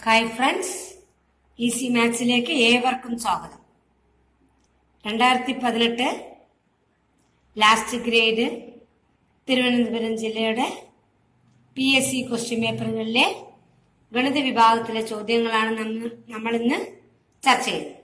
hi friends easy മാത്സിലേക്ക് ഏവർക്കും സ്വാഗതം രണ്ടായിരത്തി പതിനെട്ട് ലാസ്റ്റ് ഗ്രേഡ് തിരുവനന്തപുരം ജില്ലയുടെ പി എസ് സി ക്വസ്റ്റ്യൻ പേപ്പറുകളിലെ ഗണിത വിഭാഗത്തിലെ ചോദ്യങ്ങളാണ് നമ്മൾ നമ്മളിന്ന് ചർച്ച ചെയ്യുന്നത്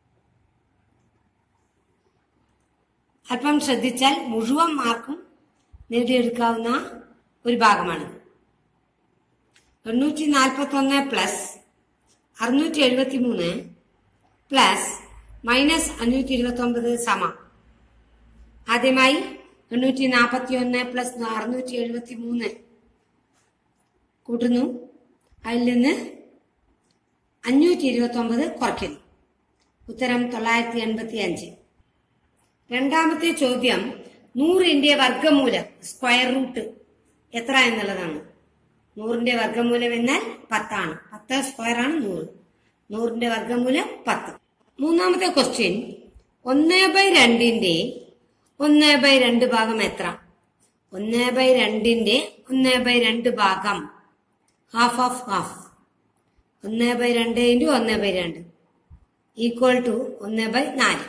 അല്പം ശ്രദ്ധിച്ചാൽ മുഴുവൻ മാർക്കും നേടിയെടുക്കാവുന്ന ഒരു ഭാഗമാണിത് എണ്ണൂറ്റി നാൽപ്പത്തി ഒന്ന് പ്ലസ് അറുന്നൂറ്റി എഴുപത്തി മൂന്ന് പ്ലസ് മൈനസ് അഞ്ഞൂറ്റി ഇരുപത്തി ഒമ്പത് സമം ആദ്യമായി എണ്ണൂറ്റി നാൽപ്പത്തി ഒന്ന് പ്ലസ് അറുന്നൂറ്റി എഴുപത്തി മൂന്ന് കൂട്ടുന്നു അതിൽ നിന്ന് അഞ്ഞൂറ്റി ഇരുപത്തി ഒമ്പത് കുറയ്ക്കുന്നു ഉത്തരം തൊള്ളായിരത്തി എൺപത്തി അഞ്ച് രണ്ടാമത്തെ ചോദ്യം നൂറിന്റെ വർഗമൂലം സ്ക്വയർ റൂട്ട് എത്ര എന്നുള്ളതാണ് നൂറിന്റെ വർഗമൂലം എന്നാൽ പത്താണ് പത്ത് സ്ക്വയർ ആണ് നൂറ് നൂറിന്റെ വർഗമൂലം പത്ത് മൂന്നാമത്തെ ക്വസ്റ്റ്യൻ ഒന്ന് ബൈ രണ്ടിന്റെ ഒന്ന് ബൈ രണ്ട് ഭാഗം എത്ര ഒന്ന് ബൈ രണ്ടിന്റെ ഒന്ന് ബൈ രണ്ട് ഭാഗം ഹാഫ് ഓഫ് ഹാഫ് ഒന്ന് ബൈ രണ്ട് ഇൻറ്റു ഒന്ന് ബൈ രണ്ട് ഈക്വൽ ടു ഒന്ന് ബൈ നാല്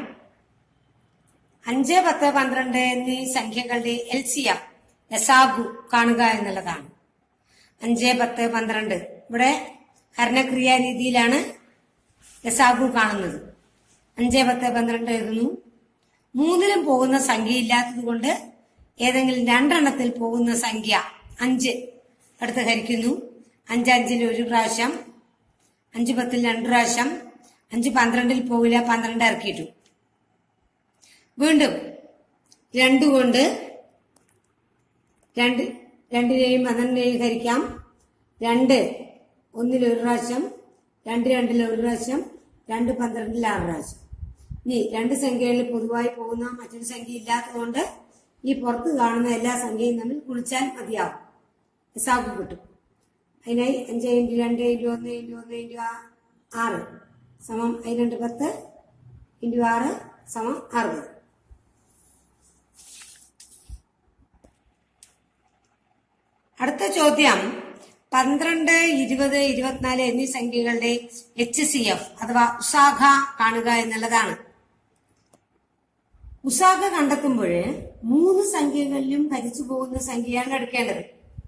അഞ്ച് പത്ത് പന്ത്രണ്ട് എന്നീ സംഖ്യകളുടെ എൽ സി എം ലസാഗു കാണുക എന്നുള്ളതാണ് അഞ്ച് പത്ത് പന്ത്രണ്ട് ഇവിടെ ഹരണക്രിയാ രീതിയിലാണ് ലസാഗു കാണുന്നത് അഞ്ച് പത്ത് പന്ത്രണ്ട് എഴുതുന്നു മൂന്നിലും പോകുന്ന സംഖ്യ ഇല്ലാത്തത് കൊണ്ട് ഏതെങ്കിലും രണ്ടെണ്ണത്തിൽ പോകുന്ന സംഖ്യ അഞ്ച് അടുത്ത് ഹരിക്കുന്നു അഞ്ച് അഞ്ചിൽ ഒരു പ്രാവശ്യം അഞ്ച് പത്തിൽ രണ്ട് പ്രാവശ്യം അഞ്ച് പന്ത്രണ്ടിൽ പോകില്ല പന്ത്രണ്ട് ഇറക്കിയിട്ടു വീണ്ടും രണ്ടു കൊണ്ട് രണ്ട് രണ്ടിനെയും പന്ത്രണ്ടിനെയും ഹരിക്കാം രണ്ട് ഒന്നിൽ ഒരു പ്രാവശ്യം രണ്ട് രണ്ടിൽ ഒരു പ്രാവശ്യം രണ്ട് പന്ത്രണ്ടിൽ ആറ് പ്രാവശ്യം ഇനി രണ്ട് സംഖ്യകളിൽ പൊതുവായി പോകുന്ന മറ്റൊരു സംഖ്യ ഇല്ലാത്തതുകൊണ്ട് ഈ പുറത്ത് കാണുന്ന എല്ലാ സംഖ്യയും തമ്മിൽ കുളിച്ചാൽ മതിയാവും ഹിസാബ് കിട്ടും അതിനായി അഞ്ച് ഇൻറ്റു രണ്ട് ഇൻറ്റു ഒന്ന് ഇൻറ്റു ഒന്ന് ഇൻറ്റു ആറ് സമം അതിന് രണ്ട് പത്ത് ഇൻറ്റു ആറ് സമം അറുപത് അടുത്ത ചോദ്യം പന്ത്രണ്ട് ഇരുപത് ഇരുപത്തിനാല് എന്നീ സംഖ്യകളുടെ എച്ച് സി എഫ് അഥവാ ഉസാഖ കാണുക എന്നുള്ളതാണ് ഉസാഖ കണ്ടെത്തുമ്പോൾ മൂന്ന് സംഖ്യകളിലും ഭരിച്ചു പോകുന്ന സംഖ്യയാണ് എടുക്കേണ്ടത്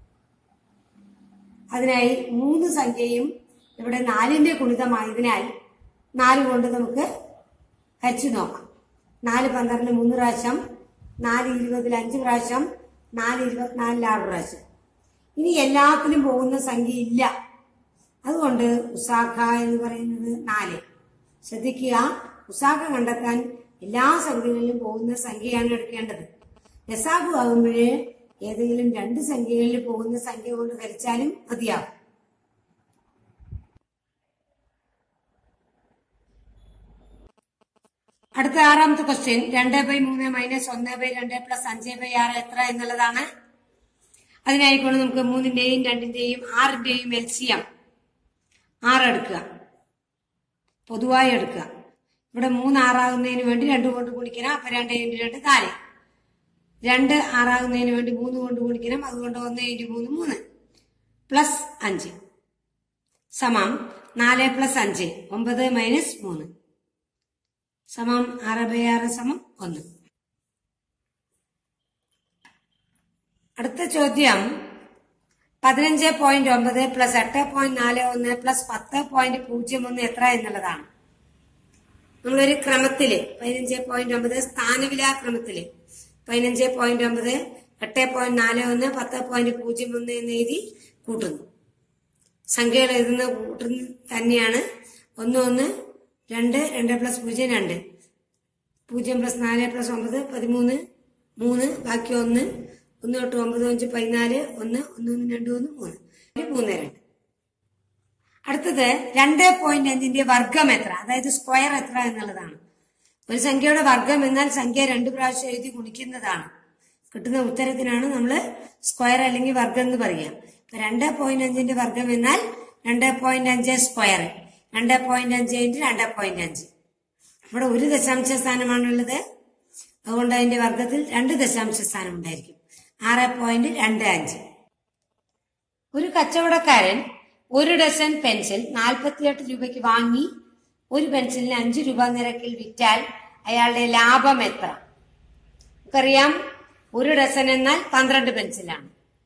അതിനായി മൂന്ന് സംഖ്യയും ഇവിടെ നാലിന്റെ ഗുണിതമായതിനാൽ നാല് കൊണ്ട് നമുക്ക് ഹരിച്ചു നോക്കാം നാല് പന്ത്രണ്ടിൽ മൂന്ന് പ്രാവശ്യം നാല് ഇരുപതിൽ അഞ്ച് പ്രാവശ്യം നാല് ഇരുപത്തിനാലിൽ ആറ് പ്രാവശ്യം ഇനി എല്ലാത്തിലും പോകുന്ന സംഖ്യ ഇല്ല അതുകൊണ്ട് ഉസാഖ എന്ന് പറയുന്നത് നാല് ശ്രദ്ധിക്കുക ഉസാഖ കണ്ടെത്താൻ എല്ലാ സംഖ്യകളിലും പോകുന്ന സംഖ്യയാണ് എടുക്കേണ്ടത് രസാഖു ആകുമ്പോഴേ ഏതെങ്കിലും രണ്ട് സംഖ്യകളിൽ പോകുന്ന സംഖ്യ കൊണ്ട് ഹരിച്ചാലും മതിയാവും അടുത്ത ആറാമത്തെ ക്വസ്റ്റ്യൻ രണ്ട് ബൈ മൂന്ന് മൈനസ് ഒന്ന് ബൈ രണ്ട് പ്ലസ് അഞ്ച് ബൈ ആറ് എത്ര എന്നുള്ളതാണ് അതിനായിക്കൊണ്ട് നമുക്ക് മൂന്നിന്റെയും രണ്ടിന്റെയും ആറിന്റെയും എൽ സി എം ആറ് എടുക്കുക പൊതുവായി എടുക്കുക ഇവിടെ മൂന്ന് ആറാകുന്നതിന് വേണ്ടി രണ്ട് കൊണ്ട് ഗുണിക്കണം അപ്പൊ രണ്ട് ഇൻറ്റു രണ്ട് നാല് രണ്ട് ആറാകുന്നതിന് വേണ്ടി മൂന്ന് കൊണ്ട് ഗുണിക്കണം അതുകൊണ്ട് ഒന്ന് ഇൻറ്റു മൂന്ന് മൂന്ന് പ്ലസ് അഞ്ച് സമം നാല് പ്ലസ് അഞ്ച് ഒമ്പത് മൈനസ് മൂന്ന് സമം ആറ് ബൈ ആറ് സമം ഒന്ന് അടുത്ത ചോദ്യം പതിനഞ്ച് പോയിന്റ് ഒമ്പത് പ്ലസ് എട്ട് പോയിന്റ് നാല് ഒന്ന് പ്ലസ് പത്ത് പോയിന്റ് പൂജ്യം ഒന്ന് എത്ര എന്നുള്ളതാണ് നമ്മളൊരു ക്രമത്തില് പതിനഞ്ച് പോയിന്റ് ഒമ്പത് സ്ഥാനവില ക്രമത്തില് പതിനഞ്ച് പോയിന്റ് ഒമ്പത് എട്ട് പോയിന്റ് നാല് ഒന്ന് പത്ത് പോയിന്റ് പൂജ്യം ഒന്ന് എന്ന് എഴുതി കൂട്ടുന്നു സംഖ്യകൾ എഴുതുന്ന കൂട്ടുന്ന തന്നെയാണ് ഒന്ന് ഒന്ന് രണ്ട് രണ്ട് പ്ലസ് പൂജ്യം രണ്ട് പൂജ്യം പ്ലസ് നാല് പ്ലസ് ഒമ്പത് പതിമൂന്ന് മൂന്ന് ബാക്കി ഒന്ന് ഒന്ന് തൊട്ട് ഒമ്പത് അഞ്ച് പതിനാല് ഒന്ന് ഒന്ന് ഒന്ന് രണ്ട് ഒന്ന് മൂന്ന് മൂന്ന് രണ്ട് അടുത്തത് രണ്ട് പോയിന്റ് അഞ്ചിന്റെ വർഗം എത്ര അതായത് സ്ക്വയർ എത്ര എന്നുള്ളതാണ് ഒരു സംഖ്യയുടെ വർഗം എന്നാൽ സംഖ്യ രണ്ട് പ്രാവശ്യം എഴുതി ഗുണിക്കുന്നതാണ് കിട്ടുന്ന ഉത്തരത്തിനാണ് നമ്മൾ സ്ക്വയർ അല്ലെങ്കിൽ വർഗം എന്ന് പറയുക ഇപ്പൊ രണ്ട് പോയിന്റ് അഞ്ചിന്റെ വർഗം എന്നാൽ രണ്ട് പോയിന്റ് അഞ്ച് സ്ക്വയർ രണ്ട് പോയിന്റ് അഞ്ച് ഇൻറ്റു രണ്ട് പോയിന്റ് അഞ്ച് ഇവിടെ ഒരു ദശാംശ സ്ഥാനമാണുള്ളത് അതുകൊണ്ട് അതിന്റെ വർഗത്തിൽ രണ്ട് ദശാംശ സ്ഥാനം ഉണ്ടായിരിക്കും ആറ് പോയിന്റ് രണ്ട് അഞ്ച് ഒരു കച്ചവടക്കാരൻ ഒരു ഡസൻ പെൻസിൽ നാൽപ്പത്തിയെട്ട് രൂപയ്ക്ക് വാങ്ങി ഒരു പെൻസിലിന് അഞ്ച് രൂപ നിരക്കിൽ വിറ്റാൽ അയാളുടെ ലാഭം എത്ര നമുക്കറിയാം ഒരു ഡസൻ എന്നാൽ പന്ത്രണ്ട് പെൻസിലാണ്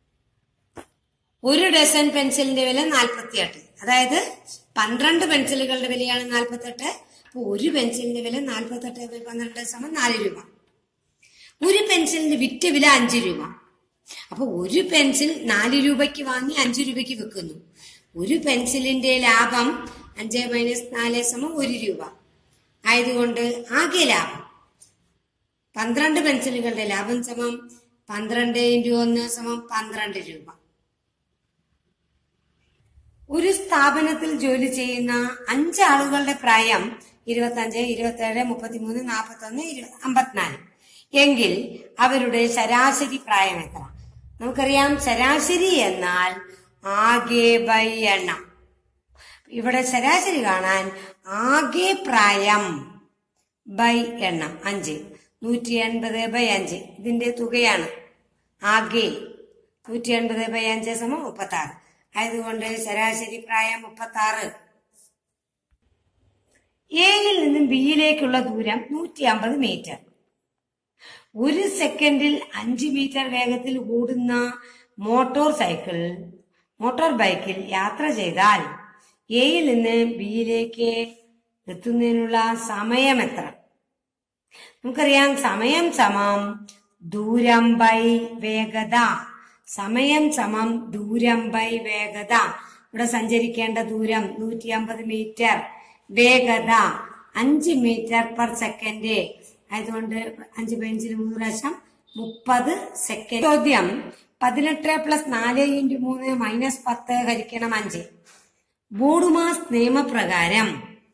ഒരു ഡസൻ പെൻസിലിന്റെ വില നാൽപ്പത്തിയെട്ട് അതായത് പന്ത്രണ്ട് പെൻസിലുകളുടെ വിലയാണ് നാൽപ്പത്തെട്ട് അപ്പൊ ഒരു പെൻസിലിന്റെ വില നാൽപ്പത്തെട്ട് ബൈ പന്ത്രണ്ട് സമം നാല് രൂപ ഒരു പെൻസിലിന്റെ വിറ്റ വില അഞ്ച് രൂപ അപ്പൊ ഒരു പെൻസിൽ നാല് രൂപയ്ക്ക് വാങ്ങി അഞ്ച് രൂപയ്ക്ക് വിൽക്കുന്നു ഒരു പെൻസിലിന്റെ ലാഭം അഞ്ച് മൈനസ് നാല് സമം ഒരു രൂപ ആയതുകൊണ്ട് ആകെ ലാഭം പന്ത്രണ്ട് പെൻസിലുകളുടെ ലാഭം സമം പന്ത്രണ്ട് ഇൻറ്റു ഒന്ന് സമം പന്ത്രണ്ട് രൂപ ഒരു സ്ഥാപനത്തിൽ ജോലി ചെയ്യുന്ന അഞ്ച് ആളുകളുടെ പ്രായം ഇരുപത്തഞ്ച് ഇരുപത്തേഴ് മുപ്പത്തിമൂന്ന് നാൽപ്പത്തൊന്ന് അമ്പത്തിനാല് എങ്കിൽ അവരുടെ ശരാശരി പ്രായം എത്ര നമുക്കറിയാം ശരാശരി എന്നാൽ ആകെ ബൈ എണ്ണം ഇവിടെ ശരാശരി കാണാൻ ആകെ പ്രായം ബൈ എണ്ണം അഞ്ച് നൂറ്റി എൺപത് ബൈ അഞ്ച് ഇതിന്റെ തുകയാണ് ആകെ നൂറ്റി എൺപത് ബൈ അഞ്ച് സമം മുപ്പത്തി ആറ് ആയതുകൊണ്ട് ശരാശരി പ്രായം മുപ്പത്തി ആറ് എയിൽ നിന്നും ബിയിലേക്കുള്ള ദൂരം നൂറ്റി അമ്പത് മീറ്റർ ഒരു സെക്കൻഡിൽ അഞ്ച് മീറ്റർ വേഗത്തിൽ ഓടുന്ന മോട്ടോർ സൈക്കിൾ മോട്ടോർ ബൈക്കിൽ യാത്ര ചെയ്താൽ എയിൽ നിന്ന് ബിയിലേക്ക് എത്തുന്നതിനുള്ള സമയം എത്ര നമുക്കറിയാം സമയം സമം ദൂരം ബൈ വേഗത സമയം സമം ദൂരം ബൈ വേഗത ഇവിടെ സഞ്ചരിക്കേണ്ട ദൂരം നൂറ്റി അമ്പത് മീറ്റർ വേഗത അഞ്ച് മീറ്റർ പെർ സെക്കൻഡ് ആയതുകൊണ്ട് അഞ്ച് ബെഞ്ചിന് മൂന്ന് പ്രാവശ്യം മുപ്പത് സെക്കൻഡ് ചോദ്യം പതിനെട്ട് പ്ലസ് നാല് ഇൻറ്റു മൂന്ന് മൈനസ് പത്ത് ഹരിക്കണം അഞ്ച് ബോഡുമാസ് നിയമപ്രകാരം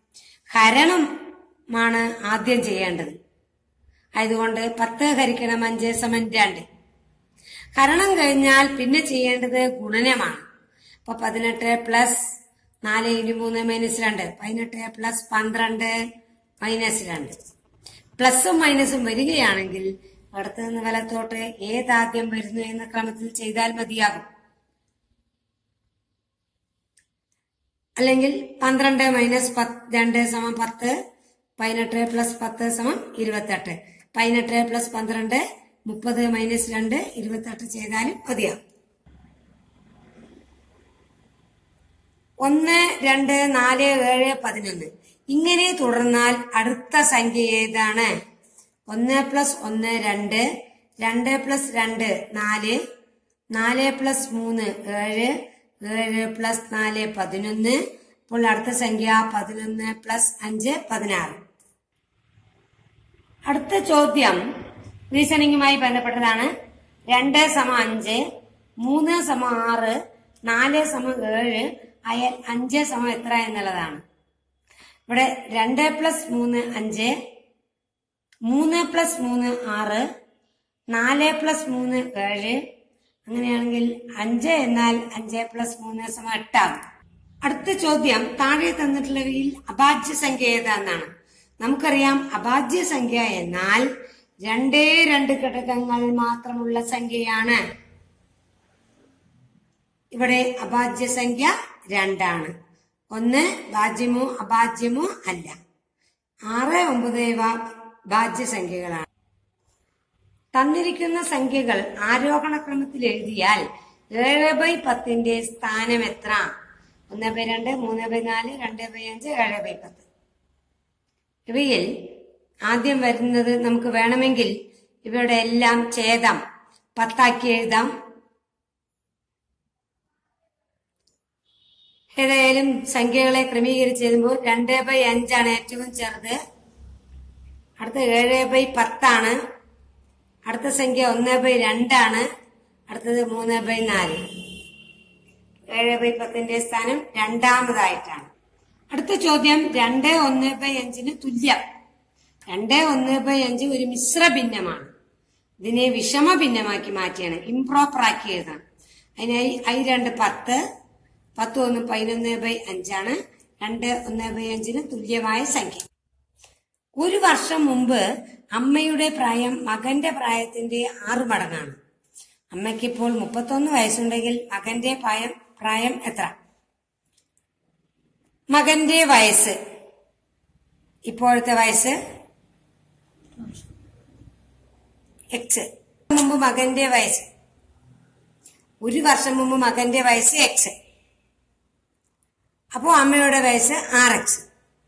ഹരണമാണ് ആദ്യം ചെയ്യേണ്ടത് ആയതുകൊണ്ട് പത്ത് ഹരിക്കണം അഞ്ച് സമൻ രണ്ട് ഹരണം കഴിഞ്ഞാൽ പിന്നെ ചെയ്യേണ്ടത് ഗുണനമാണ് അപ്പൊ പതിനെട്ട് പ്ലസ് നാല് ഇൻറ്റു മൂന്ന് മൈനസ് രണ്ട് പതിനെട്ട് പ്ലസ് പന്ത്രണ്ട് മൈനസ് രണ്ട് പ്ലസും മൈനസും വരികയാണെങ്കിൽ അടുത്ത് നിന്ന് വലത്തോട്ട് ഏതാദ്യം വരുന്നു എന്ന ക്രമത്തിൽ ചെയ്താൽ മതിയാകും അല്ലെങ്കിൽ പന്ത്രണ്ട് മൈനസ് പത്ത് രണ്ട് സമം പത്ത് പതിനെട്ട് പ്ലസ് പത്ത് സമം ഇരുപത്തെട്ട് പതിനെട്ട് പ്ലസ് പന്ത്രണ്ട് മുപ്പത് മൈനസ് രണ്ട് ഇരുപത്തെട്ട് ചെയ്താലും മതിയാകും ഒന്ന് രണ്ട് നാല് ഏഴ് പതിനൊന്ന് ഇങ്ങനെ തുടർന്നാൽ അടുത്ത സംഖ്യ ഏതാണ് ഒന്ന് പ്ലസ് ഒന്ന് രണ്ട് രണ്ട് പ്ലസ് രണ്ട് നാല് നാല് പ്ലസ് മൂന്ന് ഏഴ് ഏഴ് പ്ലസ് നാല് പതിനൊന്ന് അപ്പോൾ അടുത്ത സംഖ്യ പതിനൊന്ന് പ്ലസ് അഞ്ച് പതിനാറ് അടുത്ത ചോദ്യം റീസണിങ്ങുമായി ബന്ധപ്പെട്ടതാണ് രണ്ട് സമ അഞ്ച് മൂന്ന് സമ ആറ് നാല് സമ ഏഴ് അയൽ അഞ്ച് സമ എത്ര എന്നുള്ളതാണ് ഇവിടെ രണ്ട് പ്ലസ് മൂന്ന് അഞ്ച് മൂന്ന് പ്ലസ് മൂന്ന് ആറ് നാല് പ്ലസ് മൂന്ന് ഏഴ് അങ്ങനെയാണെങ്കിൽ അഞ്ച് എന്നാൽ അഞ്ച് പ്ലസ് മൂന്ന് സമ എട്ടാകും അടുത്ത ചോദ്യം താഴെ തന്നിട്ടുള്ളവയിൽ അഭാജ്യ സംഖ്യ ഏതാണെന്നാണ് നമുക്കറിയാം അഭാജ്യ സംഖ്യ എന്നാൽ രണ്ടേ രണ്ട് ഘടകങ്ങൾ മാത്രമുള്ള സംഖ്യയാണ് ഇവിടെ അഭാജ്യ സംഖ്യ രണ്ടാണ് ഒന്ന് ഭാജ്യമോ അഭാജ്യമോ അല്ല ആറ് ഒമ്പത് ഇവ ഭാജ്യ സംഖ്യകളാണ് തന്നിരിക്കുന്ന സംഖ്യകൾ ആരോഹണ ക്രമത്തിൽ എഴുതിയാൽ ഏഴ് ബൈ പത്തിന്റെ സ്ഥാനം എത്ര ഒന്ന് ബൈ രണ്ട് മൂന്ന് ബൈ നാല് രണ്ട് ബൈ അഞ്ച് ഏഴ് ബൈ പത്ത് ഇവയിൽ ആദ്യം വരുന്നത് നമുക്ക് വേണമെങ്കിൽ ഇവയുടെ എല്ലാം ഛേദം പത്താക്കി എഴുതാം ഏതായാലും സംഖ്യകളെ ക്രമീകരിച്ച് എഴുതുമ്പോൾ രണ്ട് ബൈ അഞ്ചാണ് ഏറ്റവും ചെറുത് അടുത്ത ഏഴ് ബൈ പത്താണ് അടുത്ത സംഖ്യ ഒന്ന് ബൈ രണ്ടാണ് അടുത്തത് മൂന്ന് ബൈ നാല് ഏഴ് ബൈ പത്തിന്റെ സ്ഥാനം രണ്ടാമതായിട്ടാണ് അടുത്ത ചോദ്യം രണ്ട് ഒന്ന് ബൈ അഞ്ചിന് തുല്യം രണ്ട് ഒന്ന് ബൈ അഞ്ച് ഒരു മിശ്ര ഭിന്നമാണ് ഇതിനെ വിഷമ ഭിന്നമാക്കി മാറ്റിയാണ് ഇംപ്രോപ്പർ ആക്കി എഴുതാം അതിനായി ഐ രണ്ട് പത്ത് പത്ത് ഒന്ന് പതിനൊന്ന് ബൈ അഞ്ചാണ് രണ്ട് ഒന്ന് ബൈ അഞ്ചിന് തുല്യമായ സംഖ്യ ഒരു വർഷം മുമ്പ് അമ്മയുടെ പ്രായം മകന്റെ പ്രായത്തിന്റെ ആറു മടങ്ങാണ് അമ്മയ്ക്ക് ഇപ്പോൾ മുപ്പത്തൊന്ന് വയസ്സുണ്ടെങ്കിൽ മകന്റെ പ്രായം പ്രായം എത്ര മകന്റെ വയസ്സ് ഇപ്പോഴത്തെ വയസ്സ് എക്സ് മുമ്പ് മകന്റെ വയസ്സ് ഒരു വർഷം മുമ്പ് മകന്റെ വയസ്സ് എക്സ് അപ്പോ അമ്മയുടെ വയസ്സ് ആർ എക്സ്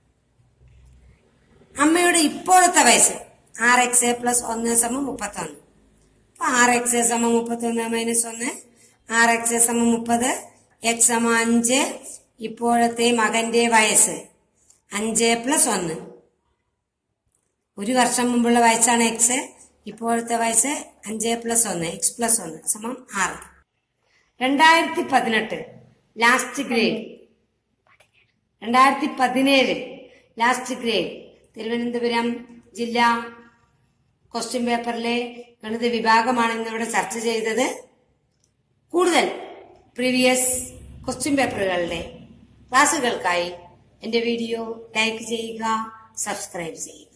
അമ്മയുടെ ഇപ്പോഴത്തെ വയസ്സ് ആർ എക്സ് പ്ലസ് ഒന്ന് സമം മുപ്പത്തൊന്ന് അപ്പൊ ആർ എക്സ് സമം മുപ്പത്തൊന്ന് മൈനസ് ഒന്ന് ആർ എക്സ് സമം മുപ്പത് എക്സ് സമം അഞ്ച് ഇപ്പോഴത്തെ മകന്റെ വയസ്സ് അഞ്ച് പ്ലസ് ഒന്ന് ഒരു വർഷം മുമ്പുള്ള വയസ്സാണ് എക്സ് ഇപ്പോഴത്തെ വയസ്സ് അഞ്ച് പ്ലസ് ഒന്ന് എക്സ് പ്ലസ് ഒന്ന് സമം ആറ് രണ്ടായിരത്തി പതിനെട്ട് ലാസ്റ്റ് ഗ്രേഡ് രണ്ടായിരത്തി പതിനേഴ് ലാസ്റ്റ് ഗ്രേഡ് തിരുവനന്തപുരം ജില്ലാ ക്വസ്റ്റ്യൻ പേപ്പറിലെ ഗണിത വിഭാഗമാണ് ഇന്നിവിടെ ചർച്ച ചെയ്തത് കൂടുതൽ പ്രീവിയസ് ക്വസ്റ്റ്യൻ പേപ്പറുകളുടെ ക്ലാസ്സുകൾക്കായി എന്റെ വീഡിയോ ലൈക്ക് ചെയ്യുക സബ്സ്ക്രൈബ് ചെയ്യുക